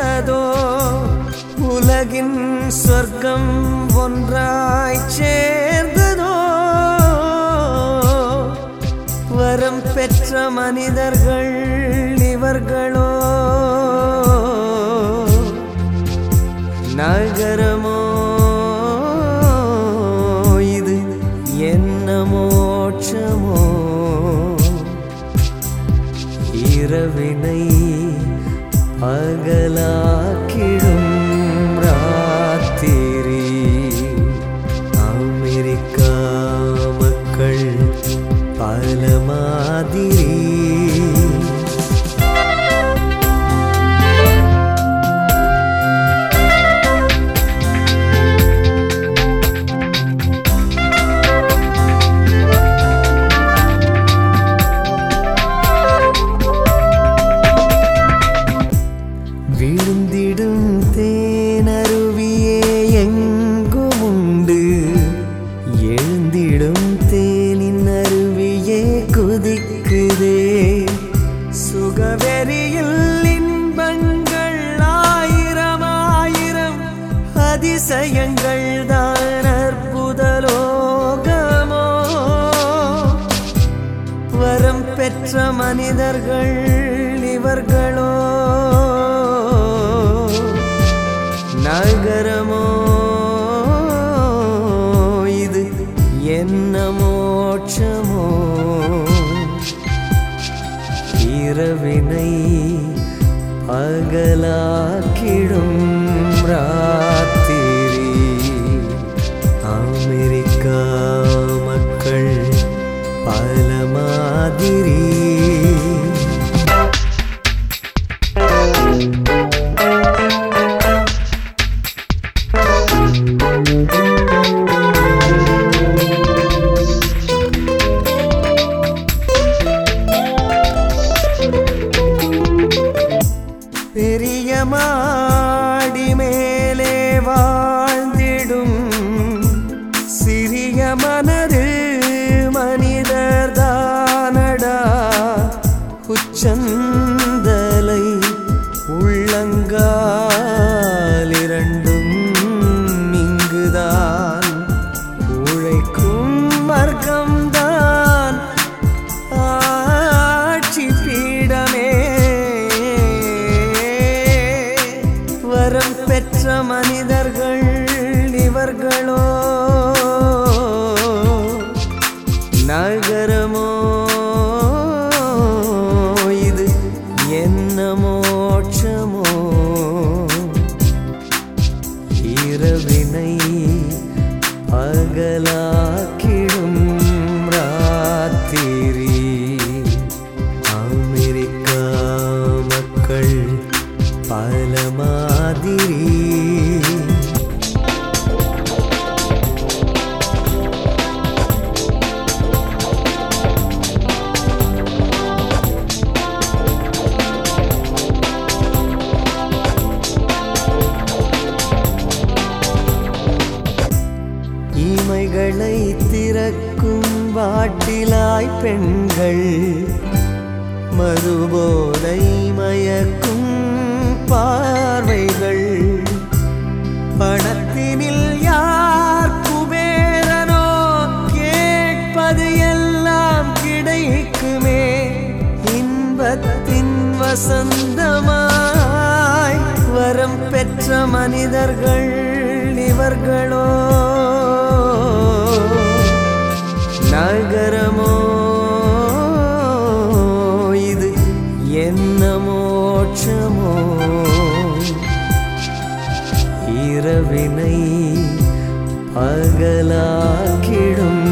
சேர்ந்ததோ உலகின் சொர்க்கம் ஒன்றாய் சேர்ந்ததோ வரம் பெற்ற மனிதர்கள் இவர்களோ நகரமோ இது என்ன மோட்சமோ இரவினை பகலாக்கிடும் ராத்திரி அமெரிக்கா மக்கள் பல மாதிரி விழுந்திடும் தேனருவியே எங்கும் உண்டு எழுந்திடும் தேனின் அருவியே குதிக்குதே சுகவெறியில் இன்பங்கள் ஆயிரம் ஆயிரம் அதிசயங்கள் தான் அற்புதலோகமோ வரம் பெற்ற மனிதர்கள் இவர்களோ நகரமோ இது என்ன மோட்சமோ இரவினை பகலாக்கிடும் ராத்திரி அமெரிக்கா மக்கள் பல மாதிரி பெரிய மாடி மேலே வாழ்ந்திடும் சிறிய மனது மனிதர் தானடா உச்சந்தலை உள்ளங்கால் இரண்டும் இங்குதான் உழைக்கும் வர்க்கம்தான் ஆட்சி பீடமே வரம் பெற்ற மனிதர்கள் இவர்களோ நகரமோ இது என்ன மோட்சமோ இரவினை பகலாக்கிடும் ராத்திரி அமெரிக்கா மக்கள் பல மாதிரி ஈமைகளை திறக்கும் வாட்டிலாய் பெண்கள் மறுபோதை மயக்கும் பார்வைகள் பணத்தினில் யார் குபேரனோ கேட்பது எல்லாம் கிடைக்குமே இன்பத்தின் வசந்தமாய் வரம் பெற்ற மனிதர்கள் இவர்களோ நகரமோ இது என்ன மோட்சமோ இரவினை பகலாக்கிடும்